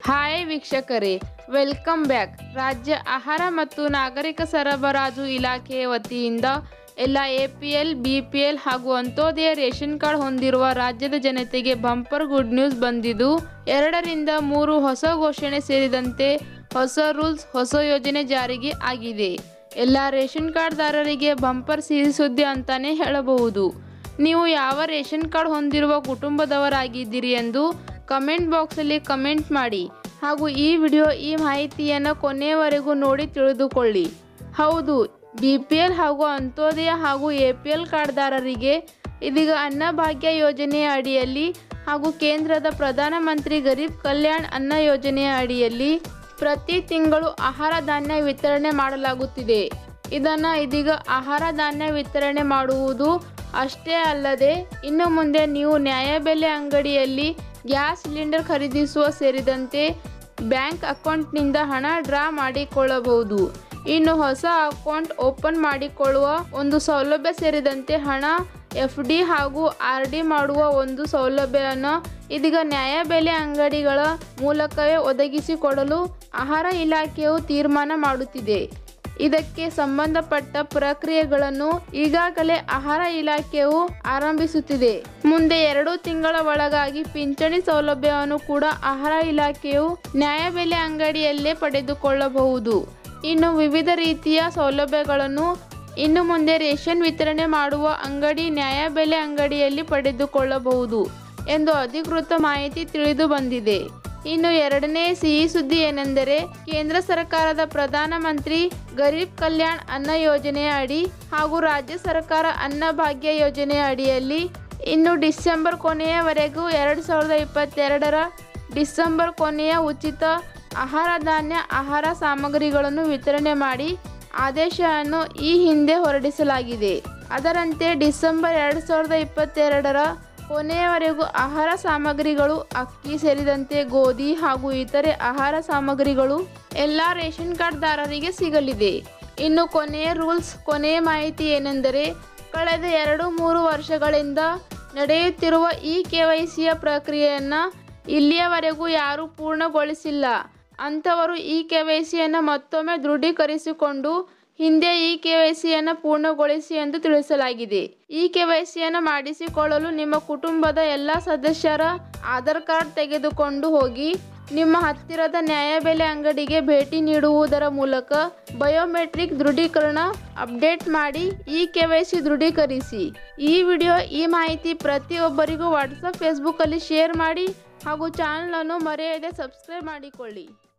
hi ವೀಕ್ಷಕರೇ welcome back ರಾಜ್ಯ ಆಹಾರ ಮತ್ತು ನಾಗರಿಕ ಸರಬರಾಜು ಇಲಾಖೆಯ ವತಿಯಿಂದ ಎಲ್ಲ A P L B P L ಹಾಗೂ ಅಂತ್ಯೋದಯ ರೇಷನ್ ಕಾರ್ಡ್ ಹೊಂದಿರುವ ರಾಜ್ಯದ ಜನತೆಗೆ ಬಂಪರ್ ಗುಡ್ ನ್ಯೂಸ್ ಬಂದಿದ್ದು ಎರಡರಿಂದ ಮೂರು ಹೊಸ ಘೋಷಣೆ ಸೇರಿದಂತೆ ಹೊಸ ರೂಲ್ಸ್ ಹೊಸ ಯೋಜನೆ ಜಾರಿಗೆ ಆಗಿದೆ ಎಲ್ಲ ರೇಷನ್ ಕಾರ್ಡ್ದಾರರಿಗೆ ಬಂಪರ್ ಸಿಹಿ ಸುದ್ದಿ ಅಂತಾನೆ ಹೇಳಬಹುದು ನೀವು ಯಾವ ರೇಷನ್ ಕಾರ್ಡ್ ಹೊಂದಿರುವ ಕುಟುಂಬದವರಾಗಿದ್ದೀರಿ ಎಂದು ಕಮೆಂಟ್ ಬಾಕ್ಸಲ್ಲಿ ಕಮೆಂಟ್ ಮಾಡಿ ಹಾಗೂ ಈ ವಿಡಿಯೋ ಈ ಮಾಹಿತಿಯನ್ನು ಕೊನೆಯವರೆಗೂ ನೋಡಿ ತಿಳಿದುಕೊಳ್ಳಿ ಹೌದು ಬಿ ಪಿ ಎಲ್ ಹಾಗೂ ಅಂತ್ಯೋದಯ ಹಾಗೂ ಎ ಪಿ ಎಲ್ ಕಾರ್ಡ್ದಾರರಿಗೆ ಇದೀಗ ಅನ್ನಭಾಗ್ಯ ಯೋಜನೆಯ ಅಡಿಯಲ್ಲಿ ಹಾಗೂ ಕೇಂದ್ರದ ಪ್ರಧಾನಮಂತ್ರಿ ಗರೀಬ್ ಕಲ್ಯಾಣ್ ಅನ್ನ ಯೋಜನೆಯ ಅಡಿಯಲ್ಲಿ ಪ್ರತಿ ತಿಂಗಳು ಆಹಾರ ಧಾನ್ಯ ವಿತರಣೆ ಮಾಡಲಾಗುತ್ತಿದೆ ಇದನ್ನು ಇದೀಗ ಆಹಾರ ಧಾನ್ಯ ವಿತರಣೆ ಮಾಡುವುದು ಅಷ್ಟೇ ಅಲ್ಲದೆ ಇನ್ನು ಮುಂದೆ ನೀವು ನ್ಯಾಯಬೆಲೆ ಅಂಗಡಿಯಲ್ಲಿ ಗ್ಯಾಸ್ ಸಿಲಿಂಡರ್ ಖರೀದಿಸುವ ಸೇರಿದಂತೆ ಬ್ಯಾಂಕ್ ಅಕೌಂಟ್ನಿಂದ ಹಣ ಡ್ರಾ ಮಾಡಿಕೊಳ್ಳಬಹುದು ಇನ್ನು ಹೊಸ ಅಕೌಂಟ್ ಓಪನ್ ಮಾಡಿಕೊಳ್ಳುವ ಒಂದು ಸೌಲಭ್ಯ ಸೇರಿದಂತೆ ಹಣ ಎಫ್ ಡಿ ಹಾಗೂ ಆರ್ ಡಿ ಮಾಡುವ ಒಂದು ಸೌಲಭ್ಯವನ್ನು ಇದೀಗ ನ್ಯಾಯಬೆಲೆ ಅಂಗಡಿಗಳ ಮೂಲಕವೇ ಒದಗಿಸಿಕೊಡಲು ಆಹಾರ ಇಲಾಖೆಯು ತೀರ್ಮಾನ ಮಾಡುತ್ತಿದೆ ಇದಕ್ಕೆ ಸಂಬಂಧಪಟ್ಟ ಪ್ರಕ್ರಿಯೆಗಳನ್ನು ಈಗಾಗಲೇ ಆಹಾರ ಇಲಾಖೆಯು ಆರಂಭಿಸುತ್ತಿದೆ ಮುಂದೆ ಎರಡು ತಿಂಗಳ ಒಳಗಾಗಿ ಪಿಂಚಣಿ ಸೌಲಭ್ಯವನ್ನು ಕೂಡ ಆಹಾರ ಇಲಾಖೆಯು ನ್ಯಾಯಬೆಲೆ ಅಂಗಡಿಯಲ್ಲೇ ಪಡೆದುಕೊಳ್ಳಬಹುದು ಇನ್ನು ವಿವಿಧ ರೀತಿಯ ಸೌಲಭ್ಯಗಳನ್ನು ಇನ್ನು ಮುಂದೆ ರೇಷನ್ ವಿತರಣೆ ಮಾಡುವ ಅಂಗಡಿ ನ್ಯಾಯಬೆಲೆ ಅಂಗಡಿಯಲ್ಲಿ ಪಡೆದುಕೊಳ್ಳಬಹುದು ಎಂದು ಅಧಿಕೃತ ಮಾಹಿತಿ ತಿಳಿದು ಬಂದಿದೆ ಇನ್ನು ಎರಡನೇ ಸಿಹಿ ಸುದ್ದಿ ಏನೆಂದರೆ ಕೇಂದ್ರ ಸರ್ಕಾರದ ಪ್ರಧಾನಮಂತ್ರಿ ಗರೀಬ್ ಕಲ್ಯಾಣ್ ಅನ್ನ ಯೋಜನೆಯ ಅಡಿ ಹಾಗೂ ರಾಜ್ಯ ಸರ್ಕಾರ ಅನ್ನಭಾಗ್ಯ ಯೋಜನೆಯ ಅಡಿಯಲ್ಲಿ ಇನ್ನು ಡಿಸೆಂಬರ್ ಕೊನೆಯವರೆಗೂ ಎರಡು ಸಾವಿರದ ಇಪ್ಪತ್ತೆರಡರ ಡಿಸೆಂಬರ್ ಕೊನೆಯ ಉಚಿತ ಆಹಾರ ಧಾನ್ಯ ಆಹಾರ ಸಾಮಗ್ರಿಗಳನ್ನು ವಿತರಣೆ ಮಾಡಿ ಆದೇಶವನ್ನು ಈ ಹಿಂದೆ ಹೊರಡಿಸಲಾಗಿದೆ ಅದರಂತೆ ಡಿಸೆಂಬರ್ ಎರಡು ಸಾವಿರದ ಇಪ್ಪತ್ತೆರಡರ ಕೊನೆಯವರೆಗೂ ಆಹಾರ ಸಾಮಗ್ರಿಗಳು ಅಕ್ಕಿ ಸೇರಿದಂತೆ ಗೋಧಿ ಹಾಗೂ ಇತರೆ ಆಹಾರ ಸಾಮಗ್ರಿಗಳು ಎಲ್ಲ ರೇಷನ್ ಕಾರ್ಡ್ದಾರರಿಗೆ ಸಿಗಲಿದೆ ಇನ್ನು ಕೊನೆಯ ರೂಲ್ಸ್ ಕೊನೆಯ ಮಾಹಿತಿ ಏನೆಂದರೆ ಕಳೆದ ಎರಡು ಮೂರು ವರ್ಷಗಳಿಂದ ನಡೆಯುತ್ತಿರುವ ಈ ಕೆ ವೈ ಸಿಯ ಪ್ರಕ್ರಿಯೆಯನ್ನು ಇಲ್ಲಿಯವರೆಗೂ ಯಾರೂ ಪೂರ್ಣಗೊಳಿಸಿಲ್ಲ ಅಂಥವರು ಈ ಕೆ ವೈ ಸಿಯನ್ನು ಮತ್ತೊಮ್ಮೆ ದೃಢೀಕರಿಸಿಕೊಂಡು ಹಿಂದೆ ಈ ಕೆ ವೈ ಸಿಯನ್ನು ಪೂರ್ಣಗೊಳಿಸಿ ಎಂದು ತಿಳಿಸಲಾಗಿದೆ ಈ ಕೆ ವೈ ಸಿಯನ್ನು ಮಾಡಿಸಿಕೊಳ್ಳಲು ನಿಮ್ಮ ಕುಟುಂಬದ ಎಲ್ಲ ಸದಸ್ಯರ ಆಧಾರ್ ಕಾರ್ಡ್ ತೆಗೆದುಕೊಂಡು ಹೋಗಿ ನಿಮ್ಮ ಹತ್ತಿರದ ನ್ಯಾಯಬೆಲೆ ಅಂಗಡಿಗೆ ಭೇಟಿ ನೀಡುವುದರ ಮೂಲಕ ಬಯೋಮೆಟ್ರಿಕ್ ದೃಢೀಕರಣ ಅಪ್ಡೇಟ್ ಮಾಡಿ ಈ ಕೆ ವೈ ಸಿ ದೃಢೀಕರಿಸಿ ಈ ವಿಡಿಯೋ ಈ ಮಾಹಿತಿ ಪ್ರತಿಯೊಬ್ಬರಿಗೂ ವಾಟ್ಸಪ್ ಫೇಸ್ಬುಕ್ಕಲ್ಲಿ ಶೇರ್ ಮಾಡಿ ಹಾಗೂ ಚಾನಲನ್ನು ಮರೆಯದೆ ಸಬ್ಸ್ಕ್ರೈಬ್ ಮಾಡಿಕೊಳ್ಳಿ